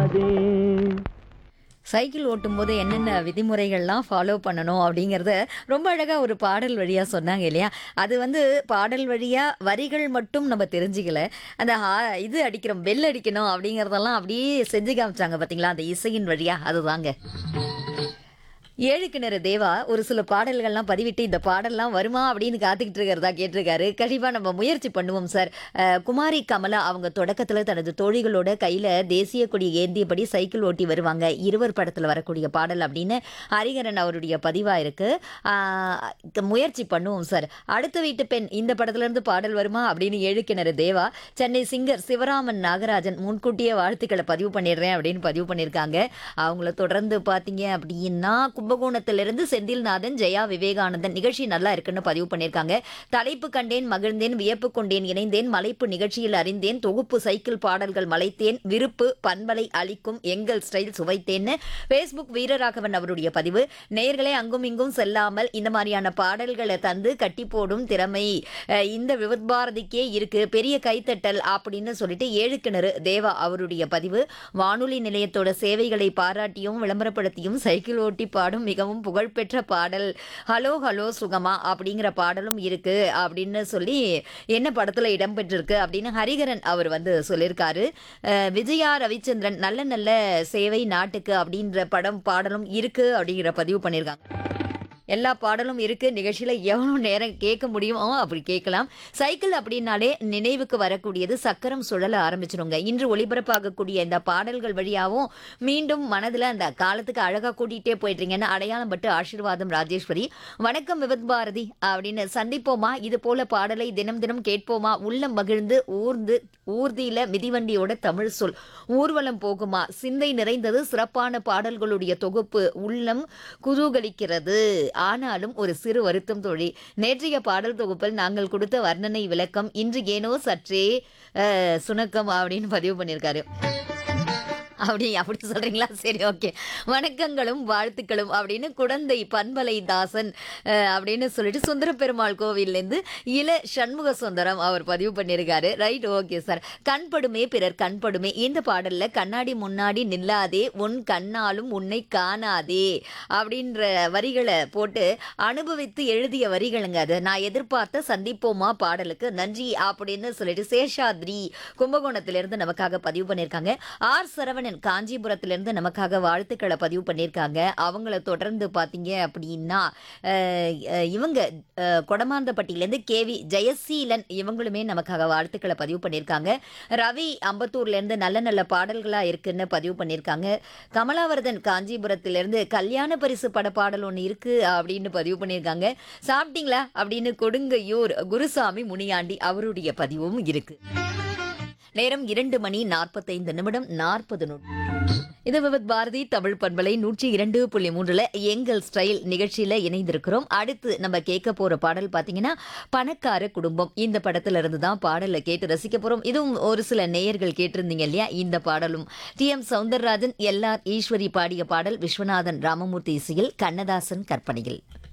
காணாதே cycle ஓட்டும்போது என்னென்ன விதிமுறைகள்லாம் follow பண்ணணும் அப்படிங்கிறத ரொம்ப அழகாக ஒரு பாடல் வழியாக சொன்னாங்க இல்லையா அது வந்து பாடல் வழியாக வரிகள் மட்டும் நம்ம தெரிஞ்சுக்கல அந்த ஹா- இது அடிக்கிறோம் பெல் அடிக்கணும் அப்படிங்கிறதெல்லாம் அப்படியே செஞ்சு காமிச்சாங்க பார்த்தீங்களா அந்த இசையின் வழியாக அதுதாங்க ஏழு கிணறு தேவா ஒரு சில பாடல்கள்லாம் பதிவிட்டு இந்த பாடல்லாம் வருமா அப்படின்னு காத்துக்கிட்டு இருக்கிறதா கேட்டிருக்காரு கண்டிப்பாக நம்ம முயற்சி பண்ணுவோம் சார் அஹ், குமாரி கமலா அவங்க தொடக்கத்தில் தனது தோழிகளோட கையில் தேசிய கொடி ஏந்தியபடி சைக்கிள் ஓட்டி வருவாங்க இருவர் படத்தில் வரக்கூடிய பாடல் அப்படின்னு ஹரிகரன் அவருடைய பதிவாக இருக்கு ஆஹ், க- முயற்சி பண்ணுவோம் சார் அடுத்த வீட்டு பெண் இந்த படத்துலேருந்து பாடல் வருமா அப்படின்னு ஏழு கிணறு தேவா சென்னை சிங்கர் சிவராமன் நாகராஜன் முன்கூட்டியே வாழ்த்துக்களை பதிவு பண்ணிடுறேன் அப்படின்னு பதிவு பண்ணியிருக்காங்க அவங்கள தொடர்ந்து பார்த்தீங்க அப்படின்னா கும்பகோணத்திலிருந்து செந்தில்நாதன் ஜெயா விவேகானந்தன் நிகழ்ச்சி நல்லா இருக்குன்னு பதிவு பண்ணியிருக்காங்க தலைப்பு கண்டேன் மகிழ்ந்தேன் வியப்பு கொண்டேன் இணைந்தேன் மலைப்பு நிகழ்ச்சியில் அறிந்தேன் தொகுப்பு சைக்கிள் பாடல்கள் மலைத்தேன் விருப்பு பண்பலை அளிக்கும் எங்கள் ஸ்டைல் சுவைத்தேன்னு ஃபேஸ்புக் வீரராகவன் அவருடைய பதிவு நேயர்களே அங்கும் இங்கும் செல்லாமல் இந்த மாதிரியான பாடல்களை தந்து கட்டி போடும் திறமை அஹ், இந்த விவத் பாரதிக்கே இருக்கு பெரிய கைத்தட்டல் அப்படின்னு சொல்லிட்டு ஏழு கிணறு தேவா அவருடைய பதிவு வானொலி நிலையத்தோட சேவைகளை பாராட்டியும் விளம்பரப்படுத்தியும் சைக்கிள் ஓட்டி பாடும் மிகவும் புகழ்பெற்ற பாடல் ஹலோ ஹலோ சுகமா அப்படிங்கிற பாடலும் இருக்கு அப்படின்னு சொல்லி என்ன படத்துல இடம்பெற்றிருக்கு அப்படின்னு ஹரிகரன் அவர் வந்து சொல்லியிருக்காரு அஹ், விஜயா ரவிச்சந்திரன் நல்ல நல்ல சேவை நாட்டுக்கு அப்படின்ற படம் பாடலும் இருக்கு அப்படிங்கிற பதிவு பண்ணியிருக்காங்க எல்லா பாடலும் இருக்கு நிகழ்ச்சியில எவ்வளவு நேரம் கேட்க முடியுமோ அப்படி கேட்கலாம் சைக்கிள் அப்படின்னாலே நினைவுக்கு வரக்கூடியது சக்கரம் சுழல ஆரம்பிச்சிருங்க இன்று ஒளிபரப்பாகக்கூடிய இந்த பாடல்கள் வழியாகவும் மீண்டும் மனதுல அந்த காலத்துக்கு அழகா கூட்டிகிட்டே போயிட்டுறீங்கன்னு அடையாளம் பட்டு ஆசீர்வாதம் ராஜேஸ்வரி வணக்கம் விவத் பாரதி அப்படின்னு சந்திப்போமா இது போல பாடலை தினம் தினம் கேட்போமா உள்ளம் மகிழ்ந்து ஊர்ந்து ஊர்தியில மிதிவண்டியோட தமிழ் சொல் ஊர்வலம் போகுமா சிந்தை நிறைந்தது சிறப்பான பாடல்களுடைய தொகுப்பு உள்ளம் குதூகலிக்கிறது ஆனாலும் ஒரு சிறு வருத்தம் தோழி நேற்றைய பாடல் தொகுப்பில் நாங்கள் கொடுத்த வர்ணனை விளக்கம் இன்று ஏனோ சற்றே அஹ், சுணக்கம் அப்படின்னு பதிவு பண்ணியிருக்காரு அப்படி அப்படி சொல்றீங்களா சரி ஓகே வணக்கங்களும் வாழ்த்துக்களும் அப்படின்னு குடந்தை பண்பலை தாசன் அஹ், அப்படின்னு சொல்லிட்டு சுந்தர பெருமாள் கோவில்லேருந்து இள சண்முக சுந்தரம் அவர் பதிவு பண்ணியிருக்காரு ரைட் ஓகே சார் கண்படுமே பிறர் கண்படுமே இந்த பாடல்ல கண்ணாடி முன்னாடி நில்லாதே உன் கண்ணாலும் உன்னை காணாதே அப்படின்ற வரிகளை போட்டு அனுபவித்து எழுதிய வரிகளுங்க அது நான் எதிர்பார்த்த சந்திப்போமா பாடலுக்கு நன்றி அப்படின்னு சொல்லிட்டு சேஷாத்ரி கும்பகோணத்திலிருந்து நமக்காக பதிவு பண்ணியிருக்காங்க ஆர் சரவணன் காஞ்சிபுரத்திலிருந்து நமக்காக வாழ்த்துக்களை பதிவு பண்ணியிருக்காங்க அவங்கள தொடர்ந்து பார்த்தீங்க அப்படின்னா அஹ், அஹ், இவங்க அஹ், கொடமாந்தப்பட்டியிலேருந்து கேவி ஜெயசீலன் இவங்களுமே நமக்காக வாழ்த்துக்களை பதிவு பண்ணியிருக்காங்க ரவி அம்பத்தூர்லேருந்து நல்ல நல்ல பாடல்களாக இருக்குன்னு பதிவு பண்ணியிருக்காங்க கமலாவர்தன் காஞ்சிபுரத்திலிருந்து கல்யாண பரிசு பட பாடல் ஒன்று இருக்கு அப்படின்னு பதிவு பண்ணியிருக்காங்க சாப்பிட்டீங்களா அப்படின்னு கொடுங்கையூர் குருசாமி முனியாண்டி அவருடைய பதிவும் இருக்கு நேரம் இரண்டு மணி நாற்பத்தைந்து நிமிடம் நாற்பது நொடி இது விவத் பாரதி தமிழ் பண்பலை நூற்றி இரண்டு புள்ளி மூன்றுல எங்கள் ஸ்டைல் நிகழ்ச்சியில இணைந்திருக்கிறோம் அடுத்து நம்ம கேட்க போற பாடல் பாத்தீங்கன்னா பணக்கார குடும்பம் இந்த படத்துல இருந்து தான் பாடலை கேட்டு ரசிக்க போறோம் இதுவும் ஒரு சில நேயர்கள் கேட்டிருந்தீங்க இல்லையா இந்த பாடலும் T M Soundararajan L R Eswari பாடிய பாடல் விஸ்வநாதன் ராமமூர்த்தி இசையில் கண்ணதாசன் கற்பனையில்